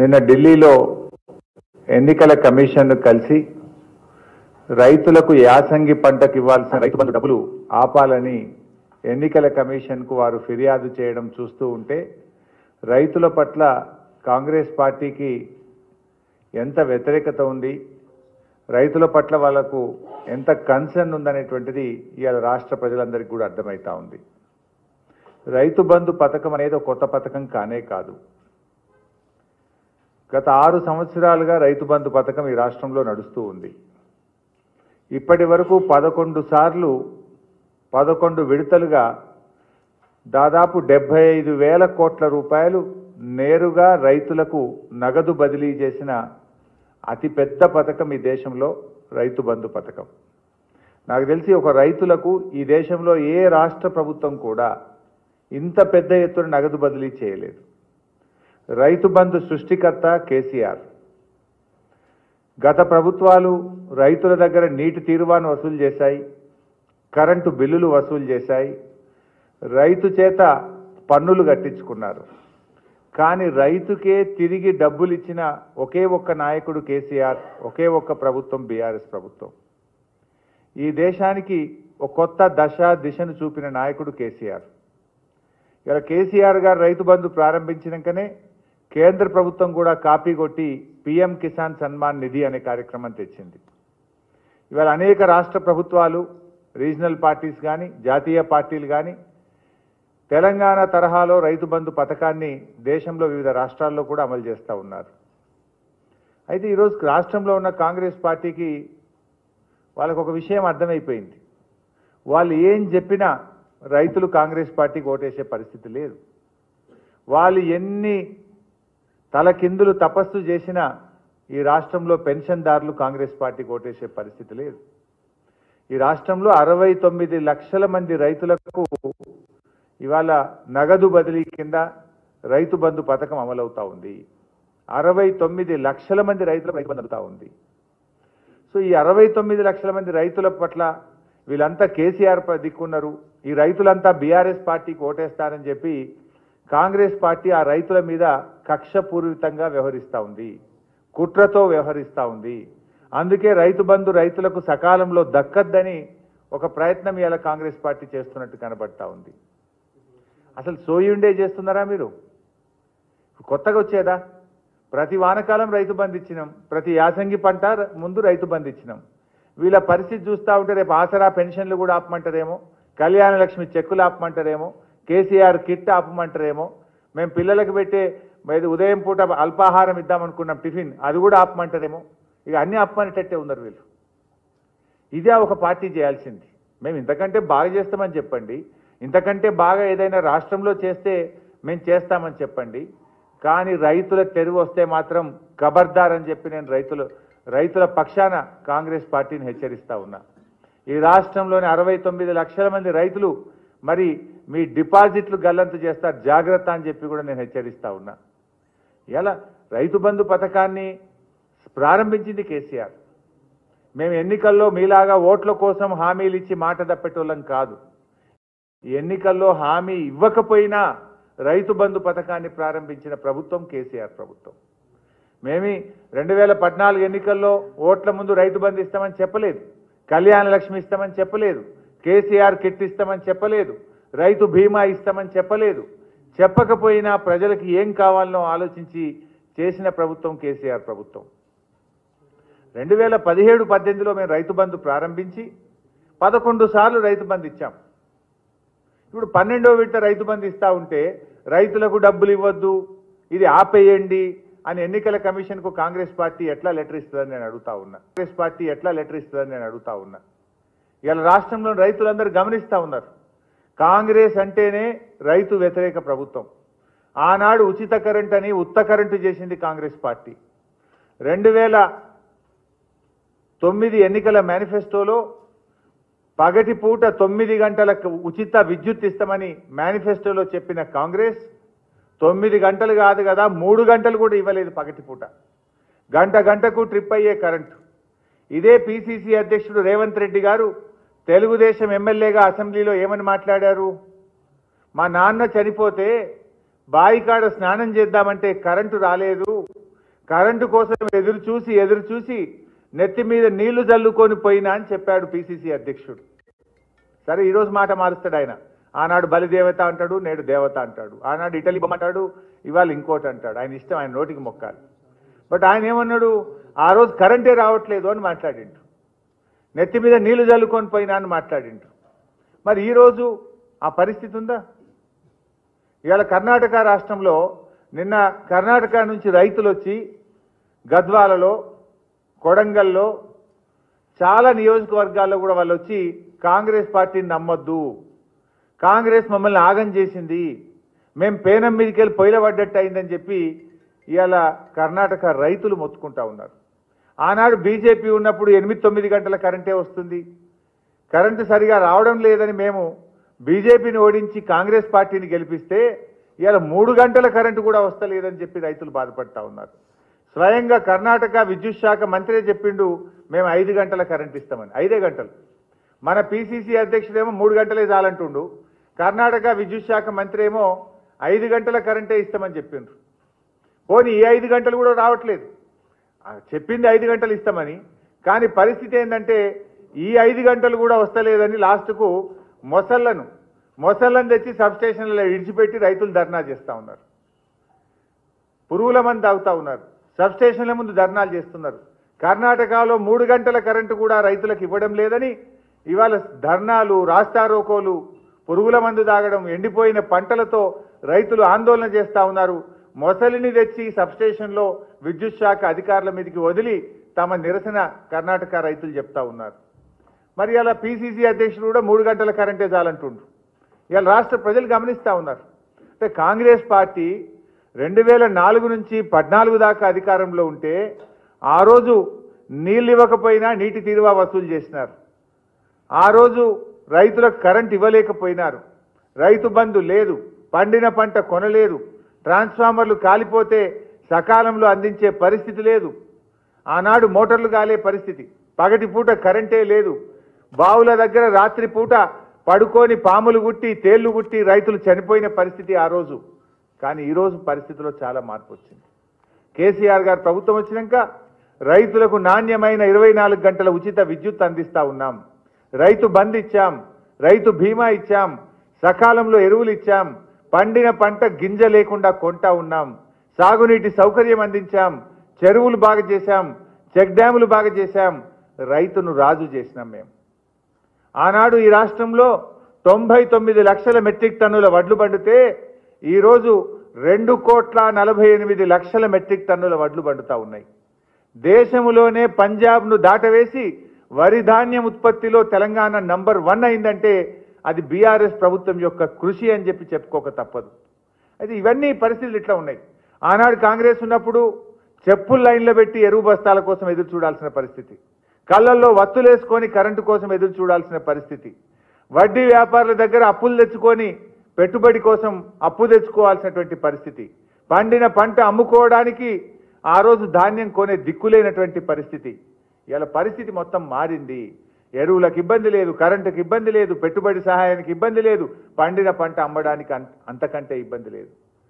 నిన్న ఢిల్లీలో ఎన్నికల కమిషన్ కలిసి రైతులకు యాసంగి పంటకు ఇవ్వాల్సిన రైతు బంధు డబ్బులు ఆపాలని ఎన్నికల కమిషన్కు వారు ఫిర్యాదు చేయడం చూస్తూ ఉంటే రైతుల పట్ల కాంగ్రెస్ పార్టీకి ఎంత వ్యతిరేకత ఉంది రైతుల పట్ల వాళ్లకు ఎంత కన్సర్న్ ఉందనేటువంటిది ఇవాళ రాష్ట్ర ప్రజలందరికీ కూడా అర్థమవుతా ఉంది రైతు బంధు పథకం అనేది ఒక కొత్త పథకం కానే కాదు గత ఆరు సంవత్సరాలుగా రైతు బంధు పథకం ఈ రాష్ట్రంలో నడుస్తూ ఉంది ఇప్పటి వరకు పదకొండు సార్లు పదకొండు విడతలుగా దాదాపు డెబ్బై ఐదు వేల కోట్ల రూపాయలు నేరుగా రైతులకు నగదు బదిలీ చేసిన అతిపెద్ద పథకం ఈ దేశంలో రైతు బంధు పథకం నాకు తెలిసి ఒక రైతులకు ఈ దేశంలో ఏ రాష్ట్ర ప్రభుత్వం కూడా ఇంత పెద్ద ఎత్తున నగదు బదిలీ చేయలేదు రైతు బంధు సృష్టికర్త కేసీఆర్ గత ప్రభుత్వాలు రైతుల దగ్గర నీటి తీరువాను వసూలు చేశాయి కరెంటు బిల్లులు వసూలు చేశాయి రైతు చేత పన్నులు కట్టించుకున్నారు కానీ రైతుకే తిరిగి డబ్బులు ఇచ్చిన ఒకే ఒక్క నాయకుడు కేసీఆర్ ఒకే ఒక్క ప్రభుత్వం బీఆర్ఎస్ ప్రభుత్వం ఈ దేశానికి ఒక కొత్త దశ దిశను చూపిన నాయకుడు కేసీఆర్ ఇలా కేసీఆర్ గారు రైతు బంధు ప్రారంభించినాకనే కేంద్ర ప్రభుత్వం కూడా కాపీ కొట్టి పిఎం కిసాన్ సన్మాన్ నిధి అనే కార్యక్రమం తెచ్చింది ఇవాళ అనేక రాష్ట్ర ప్రభుత్వాలు రీజనల్ పార్టీస్ కానీ జాతీయ పార్టీలు కానీ తెలంగాణ తరహాలో రైతు బంధు పథకాన్ని దేశంలో వివిధ రాష్ట్రాల్లో కూడా అమలు చేస్తూ ఉన్నారు అయితే ఈరోజు రాష్ట్రంలో ఉన్న కాంగ్రెస్ పార్టీకి వాళ్ళకు ఒక విషయం అర్థమైపోయింది వాళ్ళు ఏం చెప్పినా రైతులు కాంగ్రెస్ పార్టీకి ఓటేసే పరిస్థితి లేదు వాళ్ళు ఎన్ని తలకిందులు తపస్సు చేసినా ఈ రాష్ట్రంలో పెన్షన్దారులు కాంగ్రెస్ పార్టీకి ఓటేసే పరిస్థితి లేదు ఈ రాష్ట్రంలో అరవై తొమ్మిది లక్షల మంది రైతులకు ఇవాళ నగదు బదిలీ కింద రైతు బంధు పథకం అమలవుతా ఉంది అరవై తొమ్మిది లక్షల మంది రైతులకు రైతు బంధు అందుతా ఉంది సో ఈ అరవై తొమ్మిది లక్షల మంది రైతుల పట్ల వీళ్ళంతా కేసీఆర్ ప- దిక్కున్నారు ఈ రైతులంతా బీఆర్ఎస్ పార్టీకి ఓటేస్తారని చెప్పి కాంగ్రెస్ పార్టీ ఆ రైతుల మీద కక్షపూరితంగా వ్యవహరిస్తూ ఉంది కుట్రతో వ్యవహరిస్తూ ఉంది అందుకే రైతు బంధు రైతులకు సకాలంలో దక్కద్దని ఒక ప్రయత్నం ఇవాళ కాంగ్రెస్ పార్టీ చేస్తున్నట్టు కనబడతా ఉంది అసలు సోయుండే చేస్తున్నారా మీరు కొత్తగా వచ్చేదా ప్రతి వానకాలం రైతు బంధు ఇచ్చినాం ప్రతి యాసంగి పంట ర- ముందు రైతు బంధు ఇచ్చినాం వీళ్ళ పరిస్థితి చూస్తూ ఉంటే రేపు ఆసరా పెన్షన్లు కూడా ఆపమంటారేమో కళ్యాణ లక్ష్మి చెక్కులు ఆపమంటారేమో కేసీఆర్ కిట్ ఆపమంటారేమో మేము పిల్లలకు పెట్టే మరి ఉదయం పూట అల్పాహారం ఇద్దామనుకున్నాం టిఫిన్ అది కూడా ఆపమంటారేమో ఇక అన్ని ఆపమనేటట్టే ఉన్నారు వీళ్ళు ఇదే ఒక పార్టీ చేయాల్సింది మేము ఇంతకంటే బాగా చేస్తామని చెప్పండి ఇంతకంటే బాగా ఏదైనా రాష్ట్రంలో చేస్తే మేము చేస్తామని చెప్పండి కానీ రైతుల తెరువు వస్తే మాత్రం ఖబర్దార్ అని చెప్పి నేను రైతులు రైతుల పక్షాన కాంగ్రెస్ పార్టీని హెచ్చరిస్తా ఉన్నా ఈ రాష్ట్రంలోని అరవై తొమ్మిది లక్షల మంది రైతులు మరి మీ డిపాజిట్లు గల్లంతు చేస్తారు జాగ్రత్త అని చెప్పి కూడా నేను హెచ్చరిస్తా ఉన్నా ఎలా రైతు బంధు పథకాన్ని ప్రారంభించింది కేసీఆర్ మేము ఎన్నికల్లో మీలాగా ఓట్ల కోసం హామీలు ఇచ్చి మాట తప్పేటోళ్ళం కాదు ఎన్నికల్లో హామీ ఇవ్వకపోయినా రైతు బంధు పథకాన్ని ప్రారంభించిన ప్రభుత్వం కేసీఆర్ ప్రభుత్వం మేమి రెండు వేల పద్నాలుగు ఎన్నికల్లో ఓట్ల ముందు రైతు బంధు ఇస్తామని చెప్పలేదు కళ్యాణ లక్ష్మి ఇస్తామని చెప్పలేదు కేసీఆర్ కిట్ ఇస్తామని చెప్పలేదు రైతు బీమా ఇస్తామని చెప్పలేదు చెప్పకపోయినా ప్రజలకు ఏం కావాలనో ఆలోచించి చేసిన ప్రభుత్వం కేసీఆర్ ప్రభుత్వం రెండు వేల పదిహేడు పద్దెనిమిదిలో మేము రైతు బంధు ప్రారంభించి పదకొండు సార్లు రైతు బంధు ఇచ్చాం ఇప్పుడు పన్నెండో విడత రైతు బంధు ఇస్తా ఉంటే రైతులకు డబ్బులు ఇవ్వద్దు ఇది ఆపేయండి అని ఎన్నికల కమిషన్కు కాంగ్రెస్ పార్టీ ఎట్లా లెటర్ ఇస్తుందని నేను అడుగుతా ఉన్నా కాంగ్రెస్ పార్టీ ఎట్లా లెటర్ ఇస్తుందని నేను అడుగుతా ఉన్నా ఇవాళ రాష్ట్రంలో రైతులందరూ గమనిస్తా ఉన్నారు కాంగ్రెస్ అంటేనే రైతు వ్యతిరేక ప్రభుత్వం ఆనాడు ఉచిత కరెంట్ అని ఉత్త కరెంటు చేసింది కాంగ్రెస్ పార్టీ రెండు వేల తొమ్మిది ఎన్నికల మేనిఫెస్టోలో పగటి పూట తొమ్మిది గంటలకు ఉచిత విద్యుత్ ఇస్తామని మేనిఫెస్టోలో చెప్పిన కాంగ్రెస్ తొమ్మిది గంటలు కాదు కదా మూడు గంటలు కూడా ఇవ్వలేదు పగటి పూట గంట గంటకు ట్రిప్ అయ్యే కరెంటు ఇదే పిసిసి అధ్యక్షుడు రేవంత్ రెడ్డి గారు తెలుగుదేశం ఎమ్మెల్యేగా అసెంబ్లీలో ఏమని మాట్లాడారు మా నాన్న చనిపోతే బాయికాడ స్నానం చేద్దామంటే కరెంటు రాలేదు కరెంటు కోసం ఎదురు చూసి ఎదురు చూసి నెత్తి మీద నీళ్లు జల్లుకొని పోయినా అని చెప్పాడు పిసిసి అధ్యక్షుడు సరే ఈరోజు మాట మారుస్తాడు ఆయన ఆనాడు బలిదేవత అంటాడు నేడు దేవత అంటాడు ఆనాడు ఇటలీ బొమ్మ అంటాడు ఇవాళ ఇంకోటి అంటాడు ఆయన ఇష్టం ఆయన నోటికి మొక్కాలి బట్ ఆయన ఏమన్నాడు ఆ రోజు కరెంటే రావట్లేదు అని మాట్లాడిండు నెత్తి మీద నీళ్లు జల్లుకొని పోయినా అని మాట్లాడిండు మరి ఈరోజు ఆ పరిస్థితి ఉందా ఇవాళ కర్ణాటక రాష్ట్రంలో నిన్న కర్ణాటక నుంచి రైతులు వచ్చి గద్వాలలో కొడంగల్లో చాలా నియోజకవర్గాల్లో కూడా వాళ్ళు వచ్చి కాంగ్రెస్ పార్టీని నమ్మొద్దు కాంగ్రెస్ మమ్మల్ని ఆగం చేసింది మేం పేనం మీదకి వెళ్ళి పొయ్యిల పడ్డట్టు అయిందని చెప్పి ఇవాళ కర్ణాటక రైతులు మొత్తుకుంటా ఉన్నారు ఆనాడు బీజేపీ ఉన్నప్పుడు ఎనిమిది తొమ్మిది గంటల కరెంటే వస్తుంది కరెంటు సరిగా రావడం లేదని మేము బీజేపీని ఓడించి కాంగ్రెస్ పార్టీని గెలిపిస్తే ఇవాళ మూడు గంటల కరెంటు కూడా వస్తలేదని చెప్పి రైతులు బాధపడతా ఉన్నారు స్వయంగా కర్ణాటక విద్యుత్ శాఖ మంత్రే చెప్పిండు మేము ఐదు గంటల కరెంట్ ఇస్తామని ఐదే గంటలు మన పిసిసి అధ్యక్షుడేమో మూడు గంటలే చాలంటుండు కర్ణాటక విద్యుత్ శాఖ మంత్రి ఏమో ఐదు గంటల కరెంటే ఇస్తామని చెప్పిండ్రు పోనీ ఈ ఐదు గంటలు కూడా రావట్లేదు ఆ చెప్పింది ఐదు గంటలు ఇస్తామని కానీ పరిస్థితి ఏంటంటే ఈ ఐదు గంటలు కూడా వస్తలేదని లాస్ట్కు మొసళ్లను మొసళ్ళను తెచ్చి సబ్స్టేషన్లలో ఇడిచిపెట్టి రైతులు ధర్నా చేస్తూ ఉన్నారు పురుగుల మంది తాగుతూ ఉన్నారు సబ్స్టేషన్ల ముందు ధర్నాలు చేస్తున్నారు కర్ణాటకలో మూడు గంటల కరెంటు కూడా రైతులకు ఇవ్వడం లేదని ఇవాళ ధర్నాలు రాస్తారోకోలు పురుగుల మందు తాగడం ఎండిపోయిన పంటలతో రైతులు ఆందోళన చేస్తూ ఉన్నారు మొసలిని తెచ్చి సబ్స్టేషన్లో విద్యుత్ శాఖ అధికారుల మీదకి వదిలి తమ నిరసన కర్ణాటక రైతులు చెప్తా ఉన్నారు మరి అలా పిసిసి అధ్యక్షుడు కూడా మూడు గంటల కరెంటే చాలంటుండ్రు ఇవాళ రాష్ట్ర ప్రజలు గమనిస్తూ ఉన్నారు అంటే కాంగ్రెస్ పార్టీ రెండు వేల నాలుగు నుంచి పద్నాలుగు దాకా అధికారంలో ఉంటే ఆ రోజు నీళ్ళు ఇవ్వకపోయినా నీటి తీరువా వసూలు చేసినారు ఆ రోజు రైతులకు కరెంట్ ఇవ్వలేకపోయినారు రైతు బంధు లేదు పండిన పంట కొనలేదు ట్రాన్స్ఫార్మర్లు కాలిపోతే సకాలంలో అందించే పరిస్థితి లేదు ఆనాడు మోటార్లు కాలే పరిస్థితి పగటి పూట కరెంటే లేదు బావుల దగ్గర రాత్రి పూట పడుకొని పాములు గుట్టి తేళ్లు గుట్టి రైతులు చనిపోయిన పరిస్థితి ఆ రోజు కానీ ఈరోజు పరిస్థితిలో చాలా మార్పు వచ్చింది కేసీఆర్ గారు ప్రభుత్వం వచ్చినాక రైతులకు నాణ్యమైన ఇరవై నాలుగు గంటల ఉచిత విద్యుత్ అందిస్తా ఉన్నాం రైతు బంద్ ఇచ్చాం రైతు బీమా ఇచ్చాం సకాలంలో ఎరువులు ఇచ్చాం పండిన పంట గింజ లేకుండా కొంటా ఉన్నాం సాగునీటి సౌకర్యం అందించాం చెరువులు బాగా చేశాం చెక్ డ్యాములు బాగా చేశాం రైతును రాజు చేసినాం మేము ఆనాడు ఈ రాష్ట్రంలో తొంభై తొమ్మిది లక్షల మెట్రిక్ టన్నుల వడ్లు పండితే ఈరోజు రెండు కోట్ల నలభై ఎనిమిది లక్షల మెట్రిక్ టన్నుల వడ్లు పండుతా ఉన్నాయి దేశంలోనే పంజాబ్ను దాటవేసి వరి ధాన్యం ఉత్పత్తిలో తెలంగాణ నంబర్ వన్ అయిందంటే అది బీఆర్ఎస్ ప్రభుత్వం యొక్క కృషి అని చెప్పి చెప్పుకోక తప్పదు అయితే ఇవన్నీ పరిస్థితులు ఇట్లా ఉన్నాయి ఆనాడు కాంగ్రెస్ ఉన్నప్పుడు చెప్పుల లైన్లో పెట్టి ఎరువు బస్తాల కోసం ఎదురు చూడాల్సిన పరిస్థితి కళ్ళల్లో వత్తులేసుకొని కరెంటు కోసం ఎదురు చూడాల్సిన పరిస్థితి వడ్డీ వ్యాపారుల దగ్గర అప్పులు తెచ్చుకొని పెట్టుబడి కోసం అప్పు తెచ్చుకోవాల్సినటువంటి పరిస్థితి పండిన పంట అమ్ముకోవడానికి ఆ రోజు ధాన్యం కొనే దిక్కులేనటువంటి పరిస్థితి ఇలా పరిస్థితి మొత్తం మారింది ఎరువులకు ఇబ్బంది లేదు కరెంటుకి ఇబ్బంది లేదు పెట్టుబడి సహాయానికి ఇబ్బంది లేదు పండిన పంట అమ్మడానికి అంత- అంతకంటే ఇబ్బంది లేదు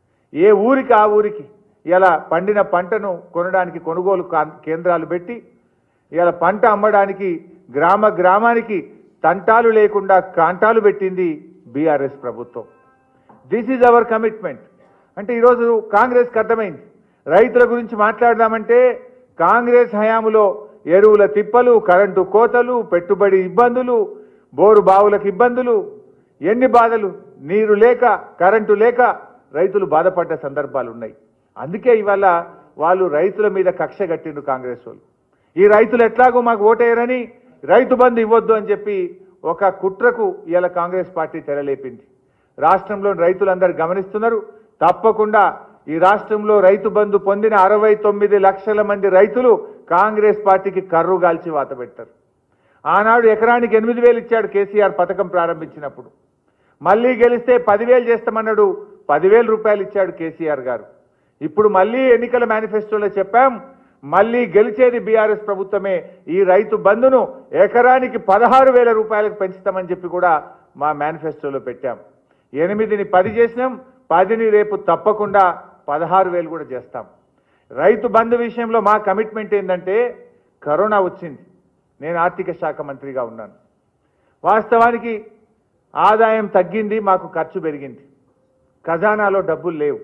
ఏ ఊరికి ఆ ఊరికి ఇలా పండిన పంటను కొనడానికి కొనుగోలు కా- కేంద్రాలు పెట్టి ఇలా పంట అమ్మడానికి గ్రామ గ్రామానికి తంటాలు లేకుండా కాంటాలు పెట్టింది బీఆర్ఎస్ ప్రభుత్వం దిస్ ఈజ్ అవర్ కమిట్మెంట్ అంటే ఈరోజు కాంగ్రెస్కి అర్థమైంది రైతుల గురించి మాట్లాడదామంటే కాంగ్రెస్ హయాములో ఎరువుల తిప్పలు కరెంటు కోతలు పెట్టుబడి ఇబ్బందులు బోరు బావులకు ఇబ్బందులు ఎన్ని బాధలు నీరు లేక కరెంటు లేక రైతులు బాధపడ్డ సందర్భాలు ఉన్నాయి అందుకే ఇవాళ వాళ్ళు రైతుల మీద కక్ష కట్టిండు కాంగ్రెస్ వాళ్ళు ఈ రైతులు ఎట్లాగో మాకు ఓటేయరని రైతు బంధు ఇవ్వద్దు అని చెప్పి ఒక కుట్రకు ఇవాళ కాంగ్రెస్ పార్టీ తెరలేపింది రాష్ట్రంలోని రైతులందరూ గమనిస్తున్నారు తప్పకుండా ఈ రాష్ట్రంలో రైతు బంధు పొందిన అరవై తొమ్మిది లక్షల మంది రైతులు కాంగ్రెస్ పార్టీకి కర్రు గాల్చి వాత పెట్టారు ఆనాడు ఎకరానికి ఎనిమిది వేలు ఇచ్చాడు కేసీఆర్ పథకం ప్రారంభించినప్పుడు మళ్ళీ గెలిస్తే పదివేలు చేస్తామన్నాడు పదివేల రూపాయలు ఇచ్చాడు కేసీఆర్ గారు ఇప్పుడు మళ్ళీ ఎన్నికల మేనిఫెస్టోలో చెప్పాం మళ్ళీ గెలిచేది బీఆర్ఎస్ ప్రభుత్వమే ఈ రైతు బంధును ఎకరానికి పదహారు వేల రూపాయలకు పెంచుతామని చెప్పి కూడా మా మేనిఫెస్టోలో పెట్టాం ఎనిమిదిని పది చేసినాం పదిని రేపు తప్పకుండా పదహారు వేలు కూడా చేస్తాం రైతు బంధు విషయంలో మా కమిట్మెంట్ ఏంటంటే కరోనా వచ్చింది నేను ఆర్థిక శాఖ మంత్రిగా ఉన్నాను వాస్తవానికి ఆదాయం తగ్గింది మాకు ఖర్చు పెరిగింది ఖజానాలో డబ్బులు లేవు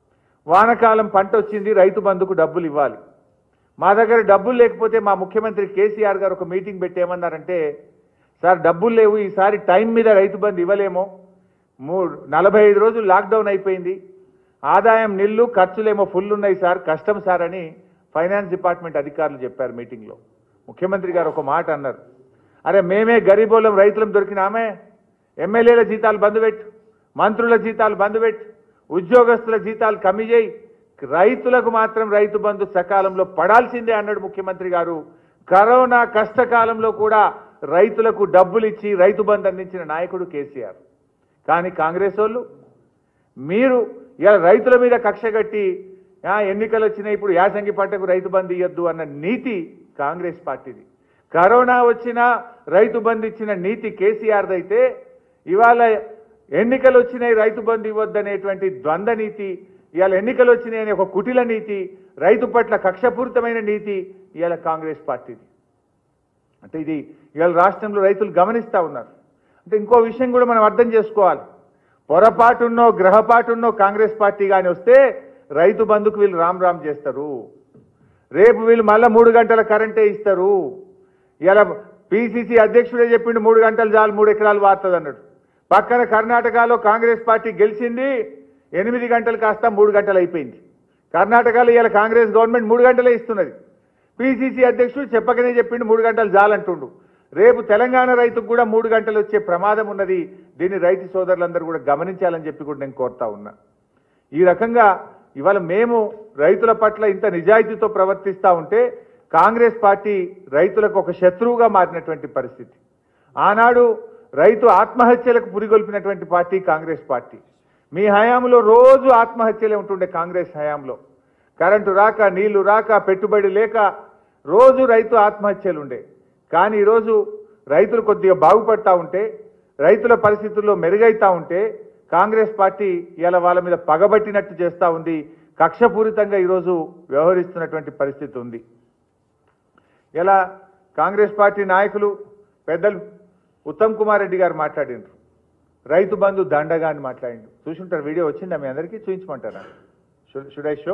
వానకాలం పంట వచ్చింది రైతు బంధుకు డబ్బులు ఇవ్వాలి మా దగ్గర డబ్బులు లేకపోతే మా ముఖ్యమంత్రి కేసీఆర్ గారు ఒక మీటింగ్ పెట్టి ఏమన్నారంటే సార్ డబ్బులు లేవు ఈసారి టైం మీద రైతు బంధు ఇవ్వలేము మూడు నలభై ఐదు రోజులు లాక్డౌన్ అయిపోయింది ఆదాయం నిల్లు ఖర్చులేమో ఫుల్ ఉన్నాయి సార్ కష్టం సార్ అని ఫైనాన్స్ డిపార్ట్మెంట్ అధికారులు చెప్పారు మీటింగ్లో ముఖ్యమంత్రి గారు ఒక మాట అన్నారు అరే మేమే గరీబోళ్ళం రైతులం దొరికినామే ఎమ్మెల్యేల జీతాలు బంద్ పెట్టు మంత్రుల జీతాలు బంద్ పెట్టు ఉద్యోగస్తుల జీతాలు కమ్మి చేయి రైతులకు మాత్రం రైతు బంధు సకాలంలో పడాల్సిందే అన్నాడు ముఖ్యమంత్రి గారు కరోనా కష్టకాలంలో కూడా రైతులకు డబ్బులు ఇచ్చి రైతు బంధు అందించిన నాయకుడు కేసీఆర్ కానీ కాంగ్రెస్ వాళ్ళు మీరు ఇలా రైతుల మీద కక్ష కట్టి "ఆ, ఎన్నికలు వచ్చినాయి ఇప్పుడు యాసంగి పంటకు రైతు బంధు ఇవ్వద్దు అన్న నీతి కాంగ్రెస్ పార్టీది కరోనా వచ్చినా రైతు బంధు ఇచ్చిన నీతి కేసీఆర్ది అయితే ఇవాళ ఎన్నికలు వచ్చినాయి రైతు బంధు ఇవ్వద్దనేటువంటి ద్వంద్వ నీతి ఇవాళ ఎన్నికలు వచ్చినాయి అనే ఒక కుటిల నీతి రైతు పట్ల కక్షపూరితమైన నీతి ఇవాళ కాంగ్రెస్ పార్టీది అంటే ఇది ఇవాళ రాష్ట్రంలో రైతులు గమనిస్తూ ఉన్నారు అంటే ఇంకో విషయం కూడా మనం అర్థం చేసుకోవాలి పొరపాటున్నో గ్రహపాటున్నో కాంగ్రెస్ పార్టీ కానీ వస్తే రైతు బంధుకు వీళ్ళు రామ్ రామ్ చేస్తారు రేపు వీళ్ళు మళ్ళీ మూడు గంటల కరెంటే ఇస్తారు ఇలా పిసిసి అధ్యక్షుడే చెప్పిండు మూడు గంటలు చాలు మూడు ఎకరాలు వారుతుంది అన్నాడు పక్కన కర్ణాటకలో కాంగ్రెస్ పార్టీ గెలిచింది ఎనిమిది గంటలు కాస్త మూడు గంటలు అయిపోయింది కర్ణాటకలో ఇవాళ కాంగ్రెస్ గవర్నమెంట్ మూడు గంటలే ఇస్తున్నది పిసిసి అధ్యక్షుడు చెప్పకనే చెప్పిండు మూడు గంటలు చాలంటుండు రేపు తెలంగాణ రైతుకు కూడా మూడు గంటలు వచ్చే ప్రమాదం ఉన్నది దీన్ని రైతు సోదరులందరూ కూడా గమనించాలని చెప్పి కూడా నేను కోరుతా ఉన్నా ఈ రకంగా ఇవాళ మేము రైతుల పట్ల ఇంత నిజాయితీతో ప్రవర్తిస్తూ ఉంటే కాంగ్రెస్ పార్టీ రైతులకు ఒక శత్రువుగా మారినటువంటి పరిస్థితి ఆనాడు రైతు ఆత్మహత్యలకు పురిగొల్పినటువంటి పార్టీ కాంగ్రెస్ పార్టీ మీ హయాంలో రోజు ఆత్మహత్యలే ఉంటుండే కాంగ్రెస్ హయాంలో కరెంటు రాక నీళ్లు రాక పెట్టుబడి లేక రోజు రైతు ఆత్మహత్యలు ఉండే కానీ ఈరోజు రైతులు కొద్దిగా బాగుపడతా ఉంటే రైతుల పరిస్థితుల్లో మెరుగైతా ఉంటే కాంగ్రెస్ పార్టీ ఇలా వాళ్ళ మీద పగబట్టినట్టు చేస్తూ ఉంది కక్షపూరితంగా ఈరోజు వ్యవహరిస్తున్నటువంటి పరిస్థితి ఉంది ఇలా కాంగ్రెస్ పార్టీ నాయకులు పెద్దలు ఉత్తమ్ కుమార్ రెడ్డి గారు మాట్లాడిండ్రు రైతు బంధు దండగా అని మాట్లాడిండు చూసుంటారు వీడియో వచ్చిందా మీ అందరికీ చూపించమంటారా షుడ్ ఐ షో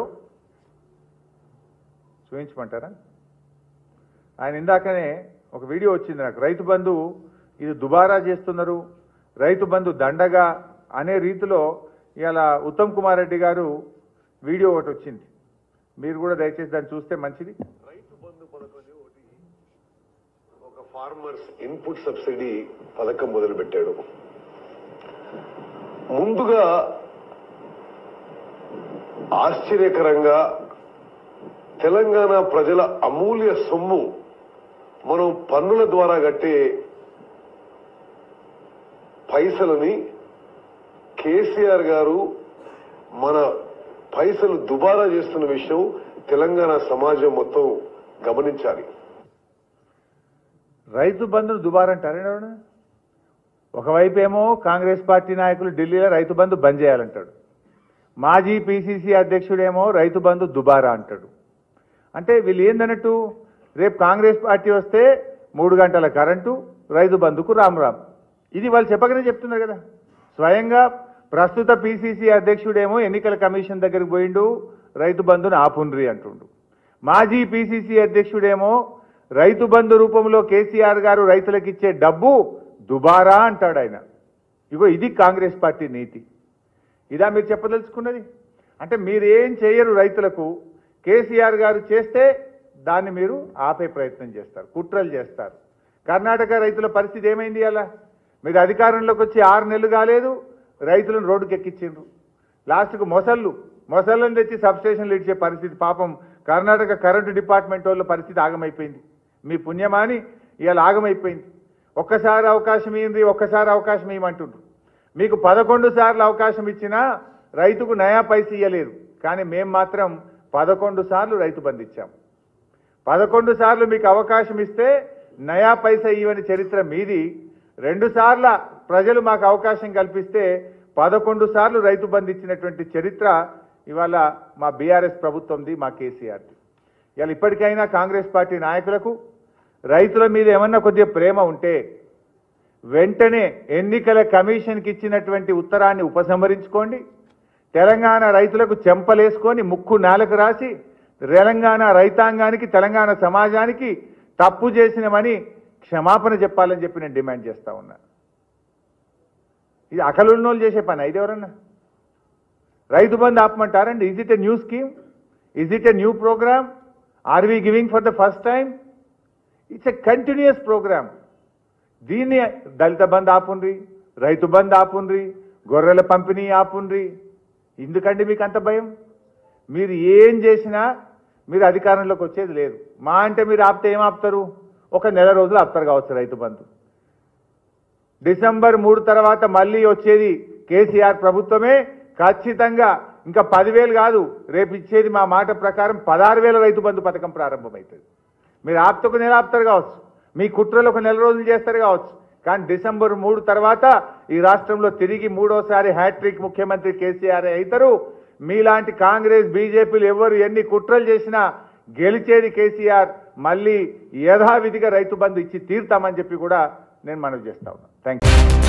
చూపించమంటారా ఆయన ఇందాకనే ఒక వీడియో వచ్చింది నాకు రైతు బంధు ఇది దుబారా చేస్తున్నారు రైతు బంధు దండగా అనే రీతిలో ఇలా ఉత్తమ్ కుమార్ రెడ్డి గారు వీడియో ఒకటి వచ్చింది మీరు కూడా దయచేసి దాన్ని చూస్తే మంచిది రైతు బంధు పథకం అని ఒకటి ఒక ఫార్మర్స్ ఇన్పుట్ సబ్సిడీ పథకం మొదలు పెట్టాడు ముందుగా ఆశ్చర్యకరంగా తెలంగాణ ప్రజల అమూల్య సొమ్ము మనం పన్నుల ద్వారా కట్టే పైసలని కేసీఆర్ గారు మన పైసలు దుబారా చేస్తున్న విషయం తెలంగాణ సమాజం మొత్తం గమనించాలి రైతు బంధును దుబారంటారు ఒకవైపు ఏమో కాంగ్రెస్ పార్టీ నాయకులు ఢిల్లీలో రైతు బంధు బంద్ చేయాలంటాడు మాజీ పిసిసి అధ్యక్షుడేమో రైతు బంధు దుబారా అంటాడు అంటే వీళ్ళు ఏందన్నట్టు రేపు కాంగ్రెస్ పార్టీ వస్తే మూడు గంటల కరెంటు రైతు బంధుకు రామ్ రామ్ ఇది వాళ్ళు చెప్పకనే చెప్తున్నారు కదా స్వయంగా ప్రస్తుత పిసిసి అధ్యక్షుడేమో ఎన్నికల కమిషన్ దగ్గరికి పోయిండు రైతు బంధును ఆపుండ్రి అంటుండు మాజీ పిసిసి అధ్యక్షుడేమో రైతు బంధు రూపంలో కేసీఆర్ గారు రైతులకు ఇచ్చే డబ్బు దుబారా అంటాడు ఆయన ఇగో ఇది కాంగ్రెస్ పార్టీ నీతి ఇదా మీరు చెప్పదలుచుకున్నది అంటే మీరు ఏం చేయరు రైతులకు కేసీఆర్ గారు చేస్తే దాన్ని మీరు ఆపే ప్రయత్నం చేస్తారు కుట్రలు చేస్తారు కర్ణాటక రైతుల పరిస్థితి ఏమైంది అలా మీరు అధికారంలోకి వచ్చి ఆరు నెలలు కాలేదు రైతులను రోడ్డుకి ఎక్కించిండ్రు లాస్ట్కు మొసళ్ళు మొసళ్ళను తెచ్చి సబ్స్టేషన్లు ఇచ్చే పరిస్థితి పాపం కర్ణాటక కరెంటు డిపార్ట్మెంట్ వాళ్ళ పరిస్థితి ఆగమైపోయింది మీ పుణ్యమాని ఇవాళ ఆగమైపోయింది ఒక్కసారి అవకాశం ఇయ్యండి ఒక్కసారి అవకాశం ఇవ్వమంటుండ్రు మీకు పదకొండు సార్లు అవకాశం ఇచ్చినా రైతుకు నయా పైస ఇయ్యలేదు కానీ మేము మాత్రం పదకొండు సార్లు రైతు బంధు ఇచ్చాం పదకొండు సార్లు మీకు అవకాశం ఇస్తే నయా పైస ఇవ్వని చరిత్ర మీది రెండు సార్ల ప్రజలు మాకు అవకాశం కల్పిస్తే పదకొండు సార్లు రైతు బంధు ఇచ్చినటువంటి చరిత్ర ఇవాళ మా బీఆర్ఎస్ ప్రభుత్వంది మా కేసీఆర్ది ఇవాళ ఇప్పటికైనా కాంగ్రెస్ పార్టీ నాయకులకు రైతుల మీద ఏమన్నా కొద్దిగా ప్రేమ ఉంటే వెంటనే ఎన్నికల కమిషన్కి ఇచ్చినటువంటి ఉత్తరాన్ని ఉపసంహరించుకోండి తెలంగాణ రైతులకు చెంపలేసుకొని ముక్కు నేలకు రాసి తెలంగాణ రైతాంగానికి తెలంగాణ సమాజానికి తప్పు చేసినమని క్షమాపణ చెప్పాలని చెప్పి నేను డిమాండ్ చేస్తా ఉన్నా ఇది అకలున్నోళ్ళు చేసే పని ఇది ఎవరన్నా రైతు బంధు ఆపమంటారండి is it a new scheme is it a new program are we giving for the first time it's a continuous program దీన్ని దళిత బంధు ఆపుండ్రి రైతు బంధు ఆపుండ్రి గొర్రెల పంపిణీ ఆపుండ్రి ఎందుకండి మీకు అంత భయం మీరు ఏం చేసినా మీరు అధికారంలోకి వచ్చేది లేదు మా అంటే మీరు ఆపితే ఏం ఆపుతారు ఒక నెల రోజులు ఆపుతారు కావచ్చు రైతు బంధు డిసెంబర్ మూడు తర్వాత మళ్ళీ వచ్చేది కేసీఆర్ ప్రభుత్వమే ఖచ్చితంగా ఇంకా పదివేలు కాదు రేపు ఇచ్చేది మా మాట ప్రకారం పదహారు వేల రైతు బంధు పథకం ప్రారంభమవుతుంది మీరు ఆపితే ఒక నెల ఆపుతారు కావచ్చు మీ కుట్రలు ఒక నెల రోజులు చేస్తారు కావచ్చు కానీ డిసెంబర్ మూడు తర్వాత ఈ రాష్ట్రంలో తిరిగి మూడోసారి హ్యాట్రిక్ ముఖ్యమంత్రి కేసీఆర్ అవుతారు మీలాంటి కాంగ్రెస్ బీజేపీలు ఎవరు ఎన్ని కుట్రలు చేసినా గెలిచేది కేసీఆర్ మళ్ళీ యథావిధిగా రైతు బంధు ఇచ్చి తీరుతామని చెప్పి కూడా నేను మనవి చేస్తా ఉన్నాను థ్యాంక్ యూ